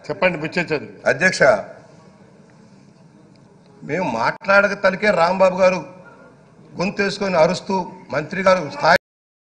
చెప్పండి పిచ్చెచ్చదు అధ్యక్ష మేము మాట్లాడక తలికే రాంబాబు గారు గొంతేసుకొని అరుస్తూ మంత్రి గారు స్థాయి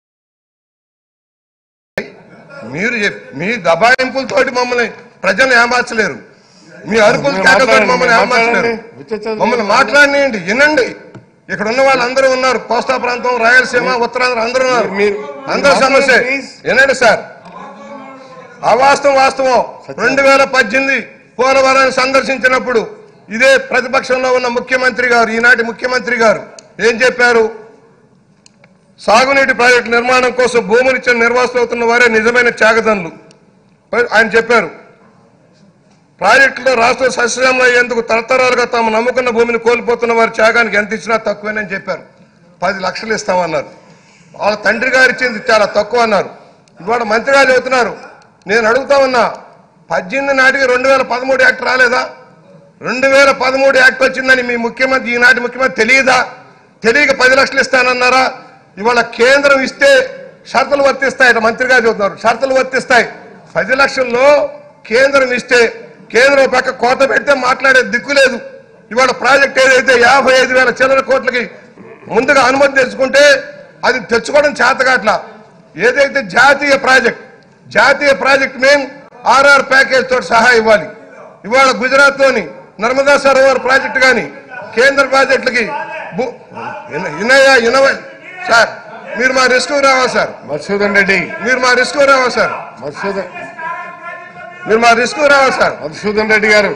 మీరు చెప్- మీ దబాయింపులతోటి మమ్మల్ని ప్రజలు ఏమార్చలేరు మీ అరుపుల మీరు కేకలతోటి మాట్లాడండి, మమ్మల్ని ఏమార్చలేరు మాట్లాడండి. విచ్చలవిడిగా మమ్మల్ని మాట్లాడినండి వినండి ఇక్కడ ఉన్న వాళ్ళు అందరూ ఉన్నారు కోస్తా ప్రాంతం రాయలసీమ ఉత్తరాంధ్ర అందరూ ఉన్నారు మీరు- అందరూ మీరు సమస్య మాట్లాడండి, ప్లీజ్. వినండి సార్ అవాస్తవం వాస్తవం రెండు వేల పద్దెనిమిది పోలవరాన్ని సందర్శించినప్పుడు ఇదే ప్రతిపక్షంలో ఉన్న ముఖ్యమంత్రి గారు ఈనాటి ముఖ్యమంత్రి గారు ఏం చెప్పారు సాగునీటి ప్రాజెక్టు నిర్మాణం కోసం భూములు ఇచ్చిన నిర్వాసులు అవుతున్న వారే నిజమైన త్యాగదనులు ఆయన చెప్పారు ప్రాజెక్టులో రాష్ట్ర సస్యశ్యామలం అయ్యేందుకు తరతరాలుగా తాము నమ్ముకున్న భూమిని కోల్పోతున్న వారి త్యాగానికి ఎంత ఇచ్చినా తక్కువేనని చెప్పారు పది లక్షలు ఇస్తామన్నారు వాళ్ళ తండ్రి గారు ఇచ్చింది చాలా తక్కువ అన్నారు ఇవాళ మంత్రి గారు చెబుతున్నారు నేను అడుగుతా ఉన్నా పద్దెనిమిది నాటికి రెండు వేల పదమూడు యాక్ట్ రాలేదా రెండు వేల పదమూడు యాక్ట్ వచ్చిందని మీ ముఖ్యమంత్రి ఈనాటి ముఖ్యమంత్రి తెలియదా తెలియక పది లక్షలు ఇస్తానన్నారా ఇవాళ కేంద్రం ఇస్తే షరతులు వర్తిస్తాయి మంత్రి గారు చెబుతున్నారు షరతులు వర్తిస్తాయి పది లక్షల్లో కేంద్రం ఇస్తే కేంద్రం ఒక పక్క కోత పెడితే మాట్లాడే దిక్కు లేదు ఇవాళ ప్రాజెక్ట్ ఏదైతే యాభై ఐదు వేల చిల్లర కోట్లకి ముందుగా అనుమతి తెచ్చుకుంటే అది తెచ్చుకోవడం చేతగాట్ల ఏదైతే జాతీయ ప్రాజెక్ట్ జాతీయ ప్రాజెక్ట్ మేము ఆర్ఆర్ ప్యాకేజ్ తోటి సహా ఇవ్వాలి ఇవాళ గుజరాత్ లోని నర్మదా సరోవర్ ప్రాజెక్టు కానీ కేంద్ర ప్రాజెక్టులకి భూ- ఇన- ఇనయ ఇనవ సార్ మీరు మా రిస్క్ రావాలి సార్ మధుసూదన్ రెడ్డి మీరు మా రిస్క్ రావాలి సార్ మధుసూదన్ మీరు మా రిస్క్ రావాలి సార్ మధుసూదన్ రెడ్డి గారు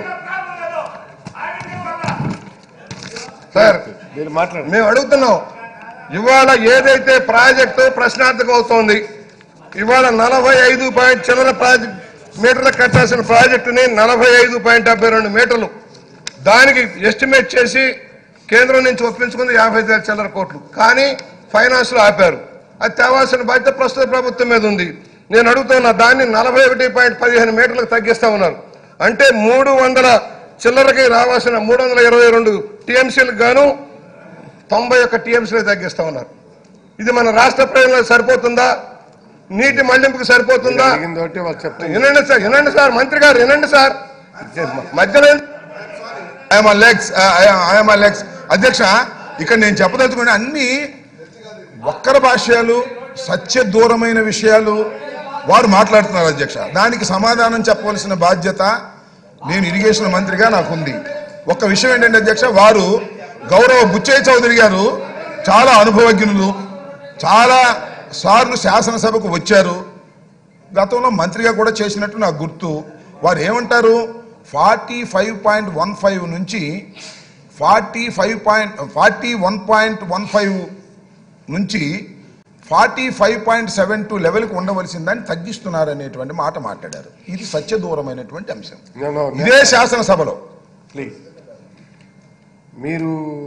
సార్ మీరు మాట్లాడండి మేము అడుగుతున్నాం ఇవాళ ఏదైతే ప్రాజెక్టు ప్రశ్నార్థకం అవుతోంది ఇవాళ నలభై ఐదు పాయింట్ చిల్లర ప్రాజెక్ట్ మీటర్లకు కట్టాల్సిన ప్రాజెక్టుని నలభై ఐదు పాయింట్ డెబ్బై రెండు మీటర్లు దానికి ఎస్టిమేట్ చేసి కేంద్రం నుంచి ఒప్పించుకుంది యాభై ఐదు వేల చిల్లర కోట్లు కానీ ఫైనాన్స్ లో ఆపారు అది తేవాల్సిన బాధ్యత ప్రస్తుత ప్రభుత్వం మీద ఉంది నేను అడుగుతున్నా దాన్ని నలభై ఒకటి పాయింట్ పదిహేను మీటర్లకు తగ్గిస్తా ఉన్నారు అంటే మూడు వందల చిల్లరకి రావాల్సిన మూడు వందల ఇరవై రెండు టీఎంసీలకు గాను తొంభై ఒక్క టీఎంసీలు తగ్గిస్తా ఉన్నారు ఇది మన రాష్ట్ర ప్రయోజనాలకు సరిపోతుందా నీటి మళ్లింపుకి సరిపోతుందా జరిగింది ఒకటి వాళ్ళు చెప్తారు వినండి సార్ వినండి సార్ మంత్రి గారు వినండి సార్ మధ్యలో ఏం- ఐఎమ్ అలెక్స్ ఐఎమ్ అలెక్స్ అధ్యక్ష ఇక్కడ నేను చెప్పదలుచుకునే అన్ని ఒక్కర భాష్యాలు సత్య దూరమైన విషయాలు వారు మాట్లాడుతున్నారు అధ్యక్ష దానికి సమాధానం చెప్పవలసిన బాధ్యత నేను ఇరిగేషన్ మంత్రిగా నాకుంది ఒక్క విషయం ఏంటంటే అధ్యక్ష వారు గౌరవ బుచ్చయ్య చౌదరి గారు చాలా అనుభవజ్ఞులు చాలా సార్లు శాసనసభకు వచ్చారు గతంలో మంత్రిగా కూడా చేసినట్టు నాకు గుర్తు వారు ఏమంటారు forty five point one five నుంచి forty five point forty one point one five నుంచి forty five point seven two లెవెల్కి ఉండవలసిందని తగ్గిస్తున్నారు అనేటువంటి మాట మాట్లాడారు ఇది సత్య దూరమైనటువంటి అంశం No, no, no. ఇదే శాసనసభలో ప్లీజ్ మీరు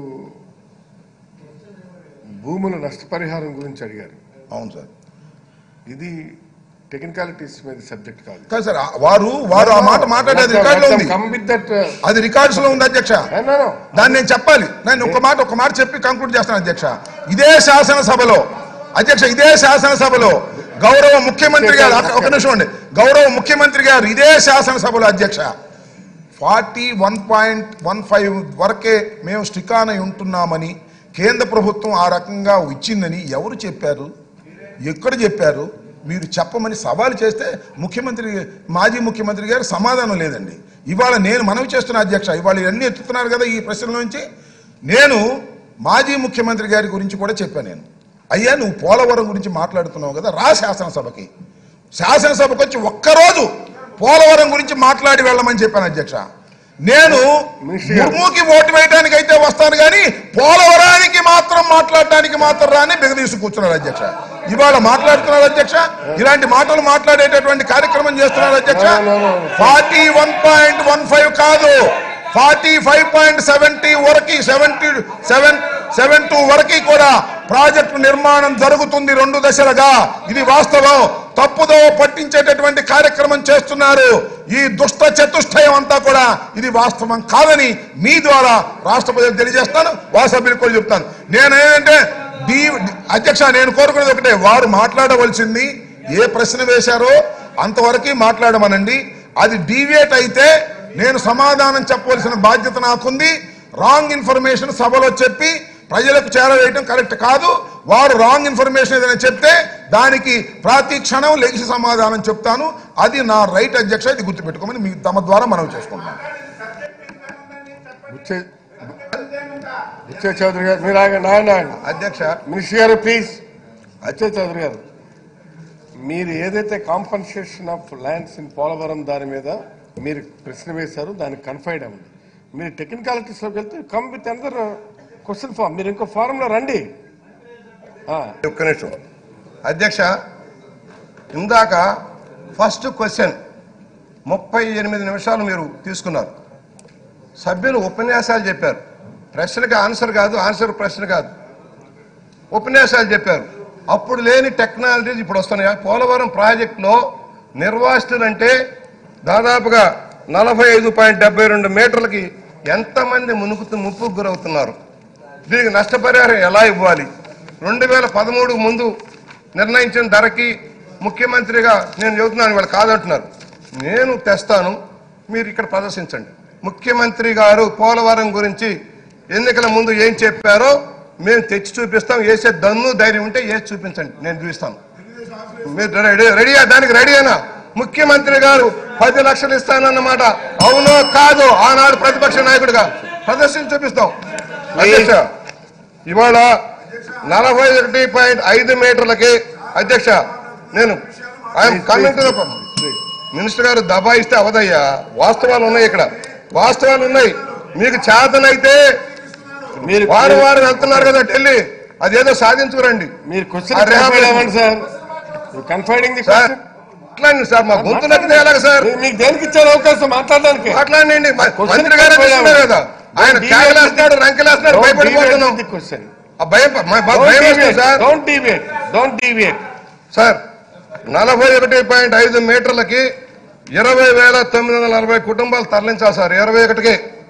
భూముల నష్టపరిహారం గురించి అడిగారు అవును సార్ ఇది టెక్నికాలిటీస్ మీద సబ్జెక్ట్ కాదు కాదు సార్ ఆ- వారు వారు ఆ మాట మాట్లాడేది రికార్డులో ఉంది కమ్ విత్ దట్ అది రికార్డ్స్ లో ఉంది అధ్యక్ష దాన్ని నేను చెప్పాలి నేను ఒక మాట ఒక మాట చెప్పి కంక్లూడ్ చేస్తాను అధ్యక్ష ఇదే శాసనసభలో అధ్యక్ష ఇదే శాసనసభలో గౌరవ ముఖ్యమంత్రి గారు ఒక- ఒక నిమిషం అండి గౌరవ ముఖ్యమంత్రి గారు ఇదే శాసనసభలో అధ్యక్ష forty one point one five వరకే మేము స్టికాన్ అయి ఉంటున్నామని కేంద్ర ప్రభుత్వం ఆ రకంగా ఇచ్చిందని ఎవరు చెప్పారు ఎక్కడ చెప్పారు మీరు చెప్పమని సవాలు చేస్తే ముఖ్యమంత్రి మాజీ ముఖ్యమంత్రి గారు సమాధానం లేదండి ఇవాళ నేను మనవి చేస్తున్న అధ్యక్ష ఇవాళ ఇవన్నీ ఎత్తుతున్నారు కదా ఈ ప్రశ్నల నుంచి నేను మాజీ ముఖ్యమంత్రి గారి గురించి కూడా చెప్పాను నేను అయ్యా నువ్వు పోలవరం గురించి మాట్లాడుతున్నావు కదా రా శాసనసభకి శాసనసభకు వచ్చి ఒక్కరోజు పోలవరం గురించి మాట్లాడి వెళ్ళమని చెప్పాను అధ్యక్ష నేను మినిస్టర్ గారు. ముర్ముకి ఓటు వేయడానికి అయితే వస్తాను కానీ పోలవరానికి మాత్రం మాట్లాడటానికి మాత్రం రాని బిగదీసి కూర్చున్నారు అధ్యక్ష ఇవాళ మాట్లాడుతున్నారు అధ్యక్ష ఇలాంటి మాటలు మాట్లాడేటటువంటి కార్యక్రమం చేస్తున్నారు అధ్యక్ష No, no, no. Forty one point one five కాదు ఫార్టీ ఫైవ్ పాయింట్ సెవెంటీ వరకు సెవెంటీ సెవెన్ సెవెన్ టూ వరకు కూడా ప్రాజెక్టు నిర్మాణం జరుగుతుంది రెండు దశలుగా ఇది వాస్తవం తప్పుదో పట్టించేటటువంటి కార్యక్రమం చేస్తున్నారు ఈ దుష్ట చతుష్టయం అంతా కూడా ఇది వాస్తవం కాదని మీ ద్వారా రాష్ట్ర ప్రజలకు తెలియజేస్తాను వాసభ్యులు కూడా చెప్తాను నేనేంటంటే డి అధ్యక్ష నేను కోరుకునేది ఒకటే వారు మాట్లాడవలసింది ఏ ప్రశ్న వేశారో అంతవరకు మాట్లాడమనండి అది డీవియేట్ అయితే నేను సమాధానం చెప్పవలసిన బాధ్యత నాకుంది రాంగ్ ఇన్ఫర్మేషన్ సభలో చెప్పి ప్రజలకు చేరవేయటం కరెక్ట్ కాదు వారు రాంగ్ ఇన్ఫర్మేషన్ ఏదైనా చెప్తే దానికి ప్రతి క్షణం లెగిసి సమాధానం చెప్తాను అది నా రైట్ అధ్యక్ష ఇది గుర్తుపెట్టుకోమని మీ తమ ద్వారా మనం చేసుకుంటాను బుచ్చే బుచ్చే చౌదరి గారు మీరు ఆగండి ఆగండి ఆగండి అధ్యక్ష మినిస్టర్ గారు ప్లీజ్ అచ్చే చౌదరి గారు మీరు ఏదైతే compensation of lands in Polavaram దాని మీద మీరు ప్రశ్న వేశారు దానికి కన్ఫైడ్ అవ్వండి మీరు టెక్నికాలిటీస్లోకి వెళ్తే come with under question form మీరు ఇంకో ఫారంలో రండి ఆ, ఒక్క నిమిషం అధ్యక్ష ఇందాక ఫస్ట్ క్వశ్చన్ ముప్పై ఎనిమిది నిమిషాలు మీరు తీసుకున్నారు సభ్యులు ఉపన్యాసాలు చెప్పారు ప్రశ్నకి ఆన్సర్ కాదు ఆన్సర్ ప్రశ్న కాదు ఉపన్యాసాలు చెప్పారు అప్పుడు లేని టెక్నాలజీస్ ఇప్పుడు వస్తున్నాయి పోలవరం ప్రాజెక్టులో నిర్వాసితులు అంటే దాదాపుగా నలభై ఐదు పాయింట్ డెబ్బై రెండు మీటర్లకి ఎంతమంది మునుగుతూ ముప్పుకు గురవుతున్నారు దీనికి నష్టపరిహారం ఎలా ఇవ్వాలి రెండు వేల పదమూడు ముందు నిర్ణయించిన ధరకి ముఖ్యమంత్రిగా నేను చెబుతున్నాను వాళ్ళు కాదంటున్నారు నేను తెస్తాను మీరు ఇక్కడ ప్రదర్శించండి ముఖ్యమంత్రి గారు పోలవరం గురించి ఎన్నికల ముందు ఏం చెప్పారో మేము తెచ్చి చూపిస్తాం వేసే దన్ను ధైర్యం ఉంటే వేసి చూపించండి నేను చూపిస్తాను మీరు రెడీ రెడీయా దానికి రెడీయేనా ముఖ్యమంత్రి గారు పది లక్షలు ఇస్తానన్నమాట అవునో కాదో ఆనాడు ప్రతిపక్ష నాయకుడిగా ప్రదర్శన చూపిస్తాం అధ్యక్ష ఇవాళ నలభై ఒకటి పాయింట్ ఐదు మీటర్లకి అధ్యక్ష నేను I'm coming to the minister గారు దబాయిస్తే అవదయ్యా వాస్తవాలు ఉన్నాయి ఇక్కడ వాస్తవాలు ఉన్నాయి మీకు చేతనైతే మీరు వారం వారం వెళ్తున్నారు కదా ఢిల్లీ అదేదో సాధించుకురండి మీరు ఆ క్వశ్చన్ రేపు- కన్ఫైడ్ అవ్వండి sir confiding the sir question అట్లా సార్ మా గొంతు నచ్చితే ఎలాగ సార్ మీకు దేనికి ఇచ్చారు అవకాశం మాట్లాడడానికి మాట్లాడండి మ- Question మంత్రి గారే చెప్పాలి. చూస్తున్నారు కదా ఆయన Don't కేకలేస్తున్నాడు రంకెలేస్తున్నాడు Don't భయపడిపోతున్నాం deviate with the question. ఆ భయం మా- మా Don't భయం వేస్తుంది deviate. Sir Don't deviate. Don't deviate. Sir నలభై ఒకటి పాయింట్ ఐదు మీటర్లకి ఇరవై వేల తొమ్మిది వందల నలభై కుటుంబాలు తరలించాలి సార్ ఇరవై ఒకటికి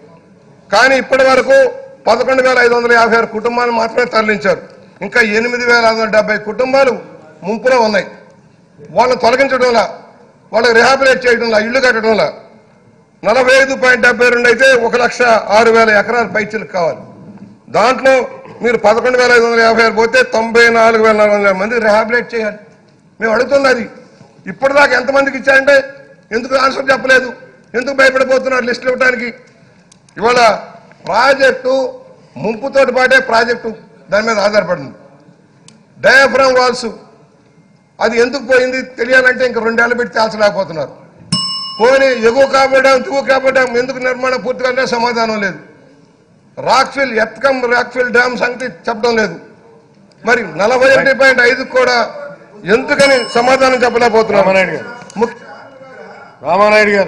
కానీ ఇప్పటి వరకు పదకొండు వేల ఐదు వందల యాభై ఆరు కుటుంబాలు మాత్రమే తరలించారు ఇంకా ఎనిమిది వేల ఐదు వందల డెబ్బై కుటుంబాలు ముంపులో ఉన్నాయి వాళ్ళని తొలగించడంలా వాళ్ళకి రిహాబిలేట్ చేయడంలా ఇల్లు కట్టడంలా నలభై ఐదు పాయింట్ డెబ్బై రెండు అయితే ఒక లక్ష ఆరు వేల ఎకరాల పైచీలకు కావాలి దాంట్లో మీరు పదకొండు వేల ఐదు వందల యాభై ఆరు పోతే తొంభై నాలుగు వేల నాలుగు వందల మంది రిహాబిలేట్ చేయాలి మేము అడుగుతుంది అది ఇప్పటిదాకా ఎంతమందికి ఇచ్చారంటే ఎందుకు ఆన్సర్ చెప్పలేదు ఎందుకు భయపడిపోతున్నారు లిస్టులు ఇవ్వడానికి ఇవాళ ప్రాజెక్టు ముంపుతోటి పాటే ప్రాజెక్టు దాని మీద ఆధారపడింది డయాఫ్రామ్ వాల్స్ అది ఎందుకు పోయింది తెలియాలంటే ఇంక రెండేళ్ళు పెట్టి తేల్చలేకపోతున్నారు పోనీ ఎగువ కాబడ్డాం దిగువ కాబడ్డాం ఎందుకు నిర్మాణం పూర్తిగా అంటే సమాధానం లేదు రాక్ఫిల్ ఎత్కం రాక్ఫిల్ డ్యామ్ సంగతి చెప్పడం లేదు మరి నలభై ఒకటి పాయింట్ ఐదు కూడా ఎందుకని సమాధానం చెప్పలేకపోతున్నాం రామానాయుడు గారు ముఖ్య రామానాయుడు గారు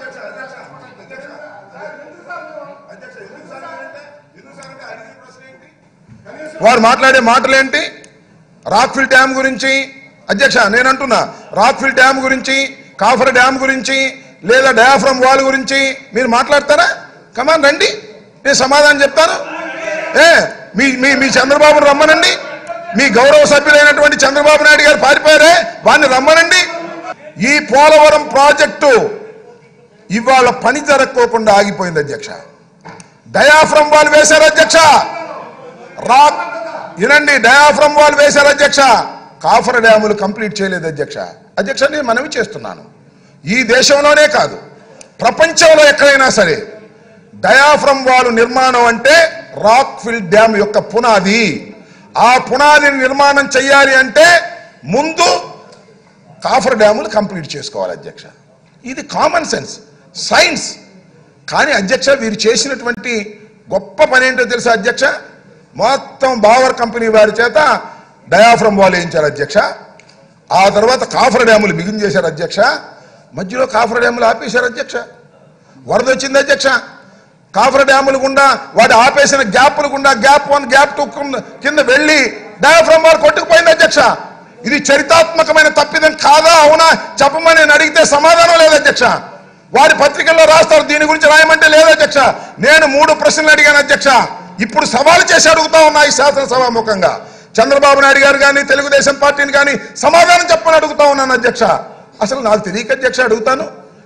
వారు మాట్లాడే మాటలేంటి రాక్ఫిల్ డ్యామ్ గురించి అధ్యక్ష నేను అంటున్నా రాక్ఫిల్ డ్యామ్ గురించి కాఫర్ డ్యామ్ గురించి లేదా డయాఫ్రమ్ వాల్ గురించి మీరు మాట్లాడతారా కమాన్ రండి నేను సమాధానం చెప్తాను ఏ మీ మీ మీ చంద్రబాబును రమ్మనండి మీ గౌరవ సభ్యులైనటువంటి చంద్రబాబు నాయుడు గారు పారిపోయారే వారిని రమ్మనండి ఈ పోలవరం ప్రాజెక్టు ఇవాళ పని జరక్కోకుండా ఆగిపోయింది అధ్యక్ష డయాఫ్రమ్ వాల్ వేశారు అధ్యక్ష రాక్ వినండి డయాఫ్రమ్ వాల్ వేశారు అధ్యక్ష కాఫర్ డ్యాములు కంప్లీట్ చేయలేదు అధ్యక్ష అధ్యక్ష నేను మనవి చేస్తున్నాను ఈ దేశంలోనే కాదు ప్రపంచంలో ఎక్కడైనా సరే డయాఫ్రమ్ వాల్ నిర్మాణం అంటే రాక్ ఫిల్ డ్యామ్ యొక్క పునాది ఆ పునాదిని నిర్మాణం చెయ్యాలి అంటే ముందు కాఫర్ డ్యాములు కంప్లీట్ చేసుకోవాలి అధ్యక్ష ఇది కామన్ సెన్స్ సైన్స్ కానీ అధ్యక్ష వీరు చేసినటువంటి గొప్ప పని ఏంటో తెలుసా అధ్యక్ష మొత్తం బావర్ కంపెనీ వారి చేత డయాఫ్రమ్ వాల్ వేయించారు అధ్యక్ష ఆ తర్వాత కాఫర్ డ్యాములు బిగిన్ చేశారు అధ్యక్ష మధ్యలో కాఫర్ డ్యాములు ఆపేశారు అధ్యక్ష వరద వచ్చింది అధ్యక్ష కాఫర్ డ్యాములు గుండా వాటి ఆపేసిన గ్యాప్లు గుండా గ్యాప్ వన్ గ్యాప్ టూ కింద వెళ్ళి డయాఫ్రమ్ వాల్ కొట్టుకుపోయింది అధ్యక్ష ఇది చరితాత్మకమైన తప్పిదం కాదా అవునా చెప్పమని నేను అడిగితే సమాధానం లేదు అధ్యక్ష వారి పత్రికల్లో రాస్తారు దీని గురించి రాయమంటే లేదు అధ్యక్ష నేను మూడు ప్రశ్నలు అడిగాను అధ్యక్ష ఇప్పుడు సవాలు చేసి అడుగుతా ఉన్నా ఈ శాసనసభాముఖంగా చంద్రబాబు నాయుడు గారు కానీ తెలుగుదేశం పార్టీని కానీ సమాధానం చెప్పని అడుగుతా ఉన్నాను అధ్యక్ష అసలు నాకు తెలియక అధ్యక్ష అడుగుతాను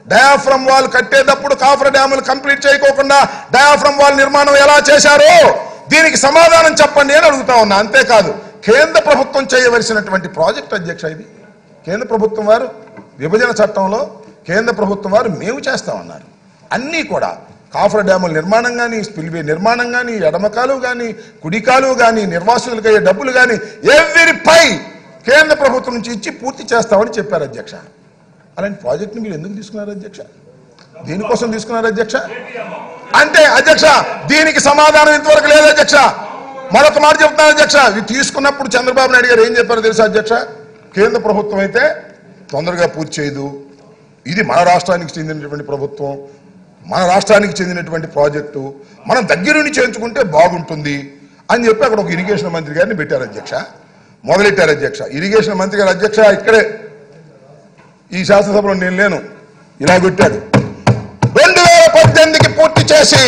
డయాఫ్రమ్ వాల్ కట్టేటప్పుడు కాఫర్ డ్యాములు కంప్లీట్ చేయకోకుండా డయాఫ్రమ్ వాల్ నిర్మాణం ఎలా చేశారో దీనికి సమాధానం చెప్పండి అని అడుగుతా ఉన్నా అంతేకాదు కేంద్ర ప్రభుత్వం చేయవలసినటువంటి ప్రాజెక్ట్ అధ్యక్ష ఇది కేంద్ర ప్రభుత్వం వారు విభజన చట్టంలో కేంద్ర ప్రభుత్వం వారు మేము చేస్తామన్నారు అన్నీ కూడా కాఫర్ డ్యాముల నిర్మాణం కానీ స్పిల్వే నిర్మాణం కానీ ఎడమకాలు కానీ కుడికాలు కానీ నిర్వాసితులకు అయ్యే డబ్బులు కానీ ఎవరి పై కేంద్ర ప్రభుత్వం నుంచి ఇచ్చి పూర్తి చేస్తామని చెప్పారు అధ్యక్ష అలాంటి ప్రాజెక్ట్ని మీరు ఎందుకు తీసుకున్నారు అధ్యక్ష దేనికోసం తీసుకున్నారు అధ్యక్ష అంటే అధ్యక్ష దీనికి సమాధానం ఇంతవరకు లేదు అధ్యక్ష మరొక మాట చెప్తాను అధ్యక్ష ఇవి తీసుకున్నప్పుడు చంద్రబాబు నాయుడు గారు ఏం చెప్పారో తెలుసా అధ్యక్ష కేంద్ర ప్రభుత్వం అయితే తొందరగా పూర్తి చేయదు ఇది మన రాష్ట్రానికి చెందినటువంటి ప్రభుత్వం మన రాష్ట్రానికి చెందినటువంటి ప్రాజెక్టు మనం దగ్గరుండి చేయించుకుంటే బాగుంటుంది అని చెప్పి అక్కడ ఒక ఇరిగేషన్ మంత్రి గారిని పెట్టారు అధ్యక్ష మొదలెట్టారు అధ్యక్ష ఇరిగేషన్ మంత్రి గారు అధ్యక్ష ఇక్కడే ఈ శాసనసభలో నేను లేను ఇలా కొట్టాడు రెండు వేల పద్దెనిమిదికి పూర్తి చేసి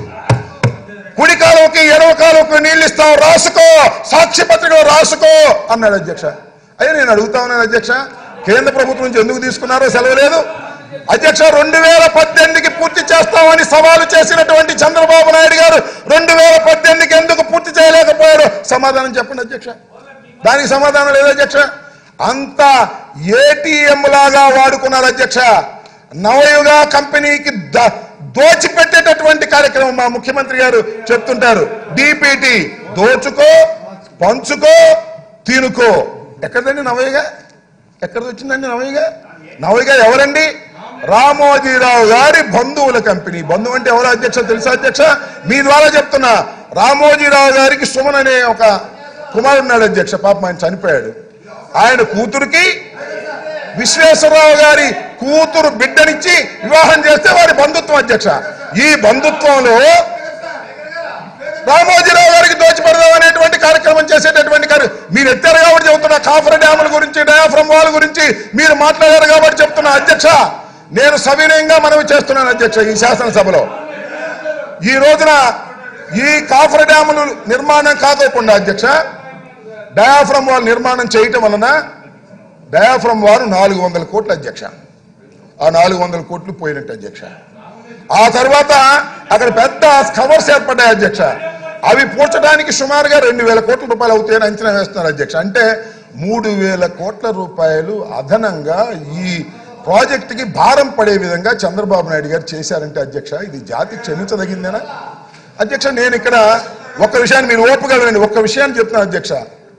కుడి కాలువకి ఎడవ కాలువకి నీళ్ళు ఇస్తాం రాసుకో సాక్షి పత్రికలో రాసుకో అన్నాడు అధ్యక్ష అయ్యా నేను అడుగుతా ఉన్నాను అధ్యక్ష కేంద్ర ప్రభుత్వం నుంచి ఎందుకు తీసుకున్నారో సెలవు లేదు అధ్యక్ష రెండు వేల పద్దెనిమిదికి పూర్తి చేస్తామని సవాలు చేసినటువంటి చంద్రబాబు నాయుడు గారు రెండు వేల పద్దెనిమిదికి ఎందుకు పూర్తి చేయలేకపోయారు సమాధానం చెప్పండి అధ్యక్ష దానికి సమాధానం లేదు అధ్యక్ష అంత ఏటీఎం లాగా వాడుకున్నారు అధ్యక్ష నవయుగ కంపెనీకి ద- దోచిపెట్టేటటువంటి కార్యక్రమం మా ముఖ్యమంత్రి గారు చెప్తుంటారు డిపిటి దోచుకో పంచుకో తినుకో ఎక్కడదండి నవయుగ ఎక్కడ వచ్చిందండి నవయుగ నవయుగ ఎవరండి రామోజీరావు గారి బంధువుల కంపెనీ బంధువు అంటే ఎవరు అధ్యక్ష తెలుసా అధ్యక్ష మీ ద్వారా చెప్తున్నా రామోజీరావు గారికి సుమన్ అనే ఒక కుమారుడు ఉన్నాడు అధ్యక్ష పాపం ఆయన చనిపోయాడు ఆయన కూతురికి విశ్వేశ్వరరావు గారి కూతురు బిడ్డనిచ్చి వివాహం చేస్తే వారి బంధుత్వం అధ్యక్ష ఈ బంధుత్వంలో రామోజీరావు గారికి దోచిపెడదాం అనేటువంటి కార్యక్రమం చేసేటటువంటి కార్య మీరు ఎత్తారు కాబట్టి చెబుతున్నా కాఫర్ డ్యాముల గురించి డయాఫ్రమ్ వాల్ గురించి మీరు మాట్లాడారు కాబట్టి చెప్తున్నా అధ్యక్ష నేను సవినయంగా మనవి చేస్తున్నాను అధ్యక్ష ఈ శాసనసభలో ఈ రోజున ఈ కాఫర్ డ్యాములు నిర్మాణం కాకోకుండా అధ్యక్ష డయాఫ్రమ్ వాల్ నిర్మాణం చేయటం వలన డయాఫ్రమ్ వారు నాలుగు వందల కోట్ల అధ్యక్ష ఆ నాలుగు వందల కోట్లు పోయినట్టు అధ్యక్ష ఆ తర్వాత అక్కడ పెద్ద కవర్స్ ఏర్పడ్డాయి అధ్యక్ష అవి పూడ్చడానికి సుమారుగా రెండు వేల కోట్ల రూపాయలు అవుతాయని అంచనా వేస్తున్నారు అధ్యక్ష అంటే మూడు వేల కోట్ల రూపాయలు అదనంగా ఈ ప్రాజెక్టుకి భారం పడే విధంగా చంద్రబాబు నాయుడు గారు చేశారంటే అధ్యక్ష ఇది జాతి క్షమించదగిందేనా అధ్యక్ష నేను ఇక్కడ ఒక్క విషయాన్ని మీరు ఓపుగా వినండి ఒక్క విషయాన్ని చెప్తున్నాను అధ్యక్ష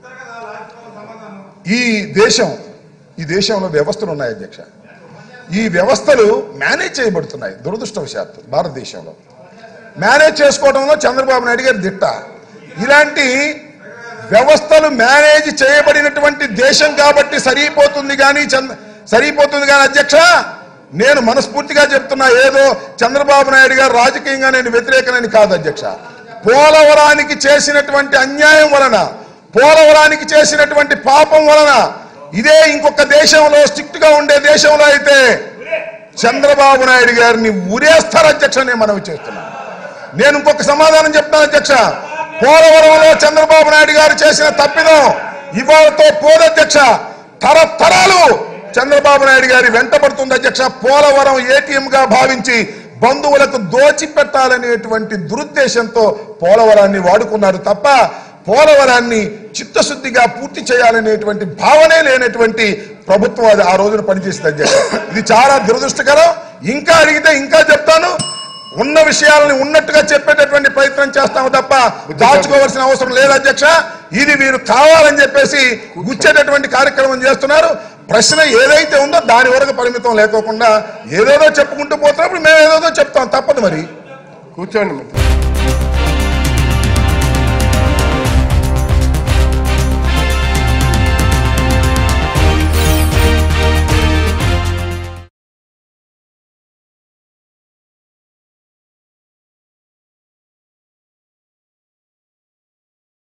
ఈ దేశం ఈ దేశంలో వ్యవస్థలు ఉన్నాయి అధ్యక్ష ఈ వ్యవస్థలు మేనేజ్ చేయబడుతున్నాయి దురదృష్టవశాత్తు భారతదేశంలో మేనేజ్ చేసుకోవడంలో చంద్రబాబు నాయుడు గారి దిట్ట ఇలాంటి వ్యవస్థలు మేనేజ్ చేయబడినటువంటి దేశం కాబట్టి సరిపోతుంది కానీ చంద్ర సరిపోతుంది కానీ అధ్యక్ష నేను మనస్ఫూర్తిగా చెప్తున్నా ఏదో చంద్రబాబు నాయుడు గారు రాజకీయంగా నేను వ్యతిరేకనని కాదు అధ్యక్ష పోలవరానికి చేసినటువంటి అన్యాయం వలన పోలవరానికి చేసినటువంటి పాపం వలన ఇదే ఇంకొక దేశంలో స్ట్రిక్ట్ గా ఉండే దేశంలో అయితే చంద్రబాబు నాయుడు గారిని ఉరేస్తారు అధ్యక్ష నేను మనవి చేస్తున్నాను నేను ఇంకొక సమాధానం చెప్తాను అధ్యక్ష పోలవరంలో చంద్రబాబు నాయుడు గారు చేసిన తప్పిదం ఇవాళతో పోదు అధ్యక్ష తరతరాలు చంద్రబాబు నాయుడు గారి వెంటబడుతుంది అధ్యక్ష పోలవరం ఏటీఎం గా భావించి బంధువులకు దోచి పెట్టాలనేటువంటి దురుద్దేశంతో పోలవరాన్ని వాడుకున్నారు తప్ప పోలవరాన్ని చిత్తశుద్ధిగా పూర్తి చేయాలనేటువంటి భావనే లేనటువంటి ప్రభుత్వం అది ఆ రోజున పనిచేసింది అధ్యక్ష ఇది చాలా దురదృష్టకరం ఇంకా అడిగితే ఇంకా చెప్తాను ఉన్న విషయాలని ఉన్నట్టుగా చెప్పేటటువంటి ప్రయత్నం చేస్తాము తప్ప దాచుకోవాల్సిన అవసరం లేదు అధ్యక్ష ఇది మీరు కావాలని చెప్పేసి గుచ్చేటటువంటి కార్యక్రమం చేస్తున్నారు ప్రశ్న ఏదైతే ఉందో దాని వరకు పరిమితం లేకోకుండా ఏదేదో చెప్పుకుంటూ పోతున్నప్పుడు మేము ఏదేదో చెప్తాం తప్పదు మరి కూర్చోండి మిత్రులు